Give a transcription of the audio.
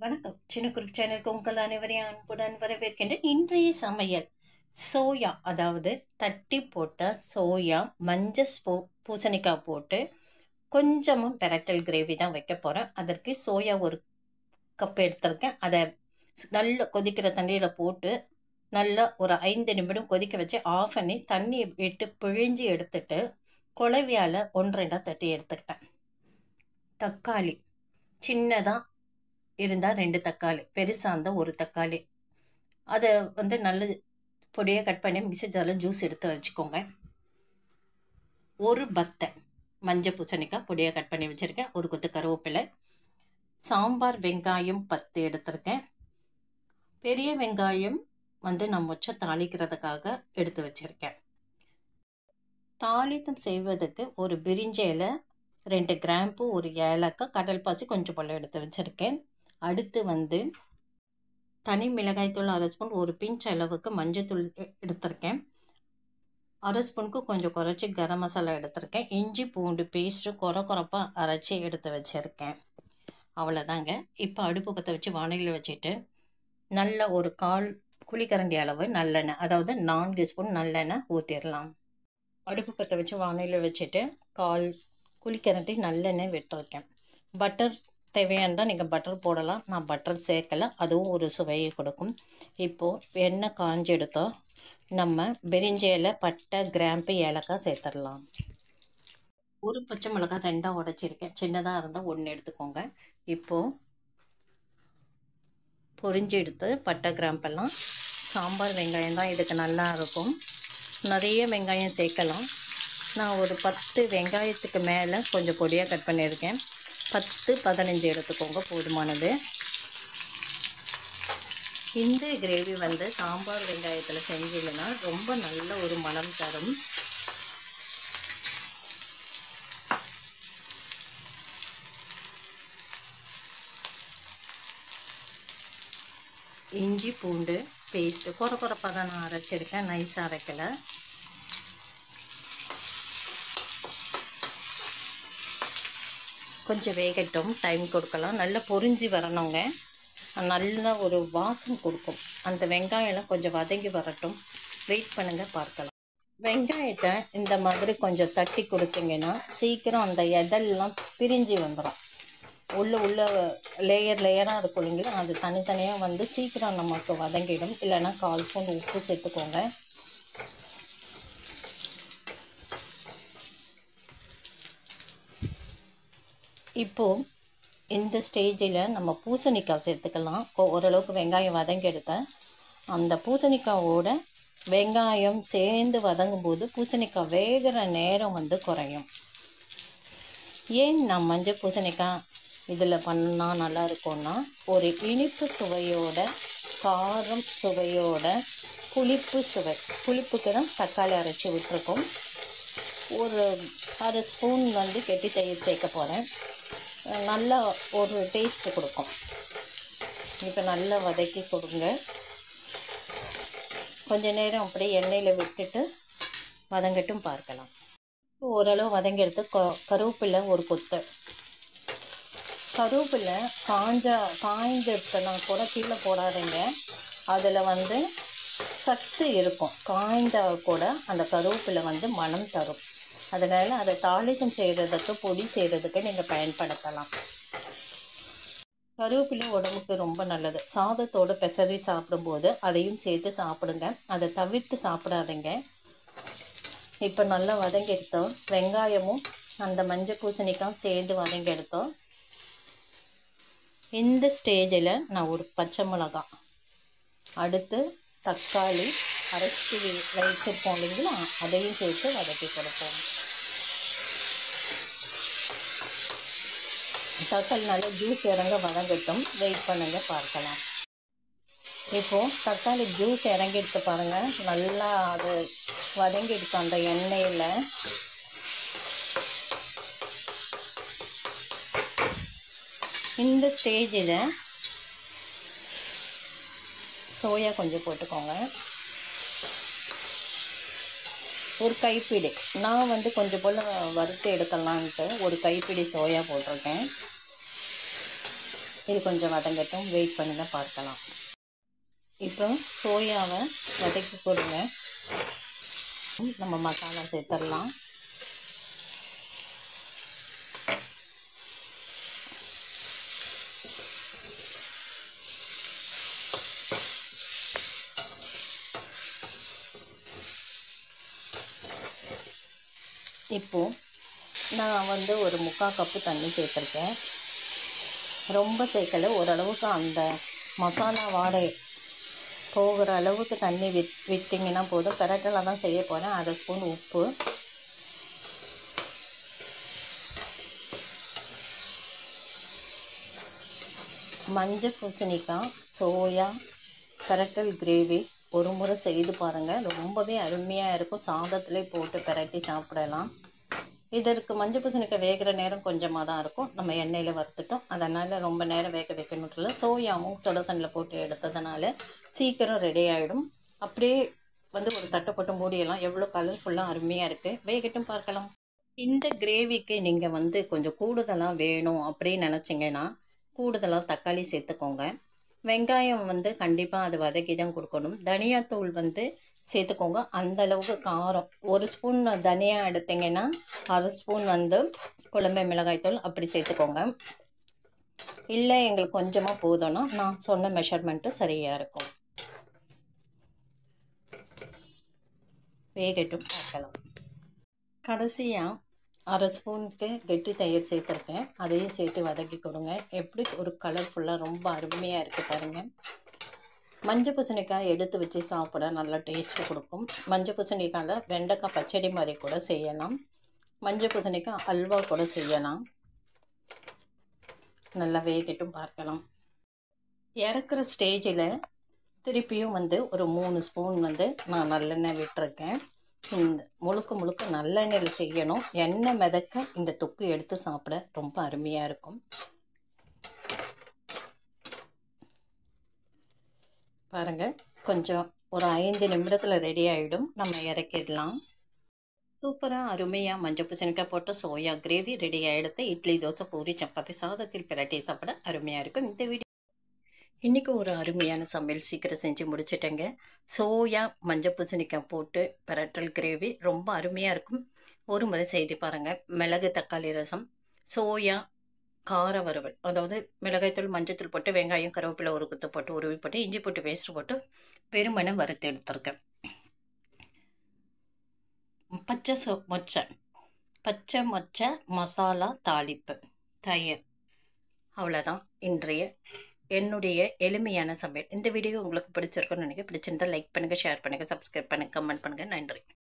வணக்கம் சின்ன குரூப் சேனலுக்கு உங்கள் அனைவரையும் அன்புடன் வரவேற்கின்றேன் இன்றைய சமையல் சோயா அதாவது தட்டி போட்ட சோயா மஞ்சள் ஸ்பூ பூசணிக்காய் போட்டு கொஞ்சமும் பெரட்டல் கிரேவி தான் வைக்க போகிறேன் அதற்கு சோயா ஒரு கப் எடுத்திருக்கேன் அதை நல்ல கொதிக்கிற தண்ணியில் போட்டு நல்லா ஒரு ஐந்து நிமிடம் கொதிக்க வச்சு ஆஃப் பண்ணி தண்ணி விட்டு பிழிஞ்சு எடுத்துட்டு குழவியால் ஒன்று ரெண்டாக தட்டி எடுத்துக்கிட்டேன் தக்காளி சின்னதாக இருந்தால் ரெண்டு தக்காளி பெருசாக இருந்தால் ஒரு தக்காளி அதை வந்து நல்ல பொடியாக கட் பண்ணி மிக்சி ஜாரில் ஜூஸ் எடுத்து வச்சுக்கோங்க ஒரு பத்தை மஞ்சள் பூசணிக்காய் பொடியாக கட் பண்ணி வச்சுருக்கேன் ஒரு கொத்து கருவேப்பிலை சாம்பார் வெங்காயம் பத்து எடுத்திருக்கேன் பெரிய வெங்காயம் வந்து நான் மொச்ச தாளிக்கிறதுக்காக எடுத்து வச்சுருக்கேன் தாளித்தம் செய்வதற்கு ஒரு பிரிஞ்சையில் ரெண்டு கிராம்பு ஒரு ஏலக்காய் கடல் பாசி கொஞ்சம் போல் எடுத்து வச்சுருக்கேன் அடுத்து வந்து தனி மிளகாய்த்தூள் அரை ஸ்பூன் ஒரு பிஞ்ச் அளவுக்கு மஞ்சத்தூள் எடுத்திருக்கேன் அரை ஸ்பூனுக்கு கொஞ்சம் குறைச்சி கரம் மசாலா எடுத்திருக்கேன் இஞ்சி பூண்டு பேஸ்ட்டு குறை குறைப்பாக அரைச்சி எடுத்து வச்சுருக்கேன் அவ்வளோதாங்க இப்போ அடுப்பு பற்ற வச்சு வானிலையில் வச்சுட்டு நல்ல ஒரு கால் குழிக்கரண்டி அளவு நல்லெண்ணெய் அதாவது நான்கு ஸ்பூன் நல்லெண்ணெய் ஊற்றிடலாம் அடுப்பு பற்ற வச்சு வானிலையில் வச்சுட்டு கால் குழிக்கரண்டி நல்லெண்ணெய் விட்டுருக்கேன் பட்டர் தேவையானதான் நீங்கள் பட்டர் போடலாம் நான் பட்டர் சேர்க்கலை அதுவும் ஒரு சுவையை கொடுக்கும் இப்போது எண்ணெய் காஞ்சி எடுத்தோம் நம்ம பெரிஞ்சையில் பட்டை கிராம்பு ஏலக்காய் சேர்த்துடலாம் ஒரு பச்சை மிளகாய் ரெண்டாக உடச்சிருக்கேன் சின்னதாக இருந்தால் ஒன்று எடுத்துக்கோங்க இப்போது பொரிஞ்சு எடுத்து பட்டை கிராம்பெல்லாம் சாம்பார் வெங்காயம் தான் இதுக்கு நல்லா இருக்கும் நிறைய வெங்காயம் சேர்க்கலாம் நான் ஒரு பத்து வெங்காயத்துக்கு மேலே கொஞ்சம் பொடியாக கட் பண்ணியிருக்கேன் பத்து பதினஞ்சு எடுத்துக்கோங்க போதுமானது இந்த கிரேவி வந்து சாம்பார் வெங்காயத்தில் செஞ்சீங்கன்னா ரொம்ப நல்ல ஒரு மனம் தரும் இஞ்சி பூண்டு பேஸ்ட்டு குறை குறைப்பாக தான் நான் அரைச்சிருக்கேன் நைஸாக அரைக்கலை கொஞ்சம் வேகட்டும் டைம் கொடுக்கலாம் நல்லா பொரிஞ்சு வரணுங்க நல்ல ஒரு வாசம் கொடுக்கும் அந்த வெங்காயம்லாம் கொஞ்சம் வதங்கி வரட்டும் வெயிட் பண்ணுங்கள் பார்க்கலாம் வெங்காயத்தை இந்த மாதிரி கொஞ்சம் தட்டி கொடுத்தீங்கன்னா சீக்கிரம் அந்த எதெல்லாம் பிரிஞ்சு வந்துடும் உள்ள உள்ள லேயர் லேயராக இருக்கும் இல்லைங்களா அது தனித்தனியாக வந்து சீக்கிரம் நமக்கு வதங்கிடும் இல்லைன்னா கால் ஸ்பூன் உப்பு சேர்த்துக்கோங்க இப்போது இந்த ஸ்டேஜில் நம்ம பூசணிக்காய் சேர்த்துக்கலாம் ஓரளவுக்கு வெங்காயம் வதங்கி எடுத்தேன் அந்த பூசணிக்காவோட வெங்காயம் சேர்ந்து வதங்கும் போது பூசணிக்காய் வேகிற நேரம் வந்து குறையும் ஏன் நான் மஞ்சள் பூசணிக்காய் இதில் பண்ணால் நல்லா இருக்கும்னா ஒரு இனிப்பு சுவையோட காரம் சுவையோட புளிப்பு சுவை புளிப்புக்கு தான் தக்காளி அரைச்சி விட்டுருக்கோம் ஒரு அரை ஸ்பூன் வந்து கெட்டி தயிர் சேர்க்க போகிறேன் நல்லா ஒரு டேஸ்ட்டு கொடுக்கும் இப்போ நல்லா வதக்கி கொடுங்க கொஞ்ச நேரம் அப்படியே எண்ணெயில் விட்டுட்டு வதங்கட்டும் பார்க்கலாம் ஓரளவு வதங்கி எடுத்து கொ கருவேப்பிலை ஒரு கொத்து கருவேப்பிலை காஞ்சா காய்ஞ்சதுனா கூட கீழே போடாதீங்க அதில் வந்து சத்து இருக்கும் காய்ந்தா கூட அந்த கருவேப்பிலை வந்து மனம் தரும் அதனால் அதை தாளிசம் செய்கிறதுக்கு பொடி செய்கிறதுக்கு நீங்கள் பயன்படுத்தலாம் கருவேப்பிலை உடம்புக்கு ரொம்ப நல்லது சாதத்தோடு பெசரி சாப்பிடும்போது அதையும் சேர்த்து சாப்பிடுங்க அதை தவிர்த்து சாப்பிடாதீங்க இப்போ நல்லா வதங்கி எடுத்தோம் வெங்காயமும் அந்த மஞ்சள் பூசணிக்காய் சேர்ந்து வதங்கி எடுத்தோம் இந்த ஸ்டேஜில் நான் ஒரு பச்சை மிளகாய் அடுத்து தக்காளி அரைச்சி வச்சிருப்போம் இல்லைங்களா அதையும் சேர்த்து வதக்கி கொடுப்போம் தக்காளி நல்லா ஜூஸ் இறங்க வதங்கட்டும் வெயிட் பண்ணுங்க பார்க்கலாம் இப்போது தக்காளி ஜூஸ் இறங்கிடுச்சு பாருங்கள் நல்லா அது வதங்கிடுச்சு அந்த எண்ணெயில் இந்த ஸ்டேஜில் சோயா கொஞ்சம் போட்டுக்கோங்க ஒரு கைப்பிடி நான் வந்து கொஞ்சம் போல் வறுத்து எடுக்கலான்ட்டு ஒரு கைப்பிடி சோயா போட்டிருக்கேன் இது கொஞ்சம் வதங்கட்டும் வெயிட் பண்ணுங்க பார்க்கலாம் இப்போ சோயாவை வதக்கி கொடுங்க நம்ம மசாலா சேர்த்துடலாம் இப்போது நான் வந்து ஒரு முக்கால் கப்பு தண்ணி சேர்த்துருக்கேன் ரொம்ப சேர்க்கல ஓரளவுக்கு அந்த மசாலா வாடை போகிற அளவுக்கு தண்ணி விட் விட்டிங்கன்னா போதும் பெரட்டலாக தான் செய்ய போகிறேன் அரை ஸ்பூன் உப்பு மஞ்சள் பூசணிக்காய் சோயா பெரட்டல் கிரேவி ஒரு முறை செய்து பாருங்கள் ரொம்பவே அருமையாக இருக்கும் சாதத்திலே போட்டு பெரட்டி சாப்பிடலாம் இதற்கு மஞ்சள் பூசணிக்காய் வேகிற நேரம் கொஞ்சமாக தான் இருக்கும் நம்ம எண்ணெயில் வறுத்துட்டோம் அதனால் ரொம்ப நேரம் வேக வைக்கணும் இல்லை சோயாவும் சுட தண்ணியில் போட்டு எடுத்ததுனால சீக்கிரம் ரெடி ஆகிடும் அப்படியே வந்து ஒரு தட்டை போட்டு மூடியெல்லாம் எவ்வளோ கலர்ஃபுல்லாக அருமையாக இருக்குது வேகட்டும் பார்க்கலாம் இந்த கிரேவிக்கு நீங்கள் வந்து கொஞ்சம் கூடுதலாக வேணும் அப்படின்னு நினச்சிங்கன்னா கூடுதலாக தக்காளி சேர்த்துக்கோங்க வெங்காயம் வந்து கண்டிப்பாக அது வதக்கி தான் கொடுக்கணும் தனியாத்தூள் வந்து சேர்த்துக்கோங்க அந்த அளவுக்கு காரம் ஒரு ஸ்பூன் தனியா எடுத்தீங்கன்னா அரை ஸ்பூன் வந்து குழம்பு மிளகாய்த்தூள் அப்படி சேர்த்துக்கோங்க இல்லை எங்களுக்கு கொஞ்சமாக போதும்னா நான் சொன்ன மெஷர்மெண்ட்டு சரியாக இருக்கும் வேகட்டும் பார்க்கலாம் கடைசியாக அரை ஸ்பூனுக்கு கெட்டி தயிர் சேர்த்துருக்கேன் அதையும் சேர்த்து வதக்கி கொடுங்க எப்படி ஒரு கலர்ஃபுல்லாக ரொம்ப அருமையாக இருக்குது பாருங்கள் மஞ்சள் பூசணிக்காய் எடுத்து வச்சு சாப்பிட நல்லா டேஸ்ட்டு கொடுக்கும் மஞ்சள் பூசணிக்காயில் வெண்டைக்காய் பச்சடி மாதிரி கூட செய்யலாம் மஞ்சள் பூசணிக்காய் அல்வா கூட செய்யலாம் நல்லா வேகட்டும் பார்க்கலாம் இறக்குற ஸ்டேஜில் திருப்பியும் வந்து ஒரு மூணு ஸ்பூன் வந்து நான் நல்லெண்ணெய் விட்டுருக்கேன் இந்த முழுக்க முழுக்க நல்லெண்ணெயில் செய்யணும் எண்ணெய் மிதக்க இந்த தொக்கு எடுத்து சாப்பிட ரொம்ப அருமையாக இருக்கும் பாருங்கள் கொஞ்சம் ஒரு ஐந்து நிமிடத்தில் ரெடி ஆகிடும் நம்ம இறக்கிடலாம் சூப்பராக அருமையாக மஞ்சள் பூசணிக்காய் போட்டு சோயா கிரேவி ரெடி ஆகிடுது இட்லி தோசை பூரி சப்பாத்தி சாதத்தில் பிரட்டி சாப்பிட அருமையாக இருக்கும் இந்த வீடியோ இன்றைக்கி ஒரு அருமையான சமையல் சீக்கிரம் செஞ்சு முடிச்சிட்டேங்க சோயா மஞ்சள் பூசணிக்காய் போட்டு பிரட்டல் கிரேவி ரொம்ப அருமையாக இருக்கும் ஒரு முறை செய்து பாருங்கள் மிளகு தக்காளி ரசம் சோயா கார வறுவல் அதாவது மிளகாய்த்தூள் மஞ்சத்தூள் போட்டு வெங்காயம் கருவேப்பிலை ஒரு குத்து போட்டு உருவி போட்டு இஞ்சி போட்டு பேஸ்ட் போட்டு வெறுமனை வறுத்து எடுத்துருக்கேன் பச்சை சொ மொச்சை பச்சை மொச்சை மசாலா தாளிப்பு தயிர் அவ்வளோதான் இன்றைய என்னுடைய எளிமையான சமையல் இந்த வீடியோ உங்களுக்கு பிடிச்சிருக்குன்னு நினைக்க பிடிச்சிருந்தா லைக் பண்ணுங்கள் ஷேர் பண்ணுங்கள் சப்ஸ்கிரைப் பண்ணுங்கள் கமெண்ட் பண்ணுங்கள் நன்றி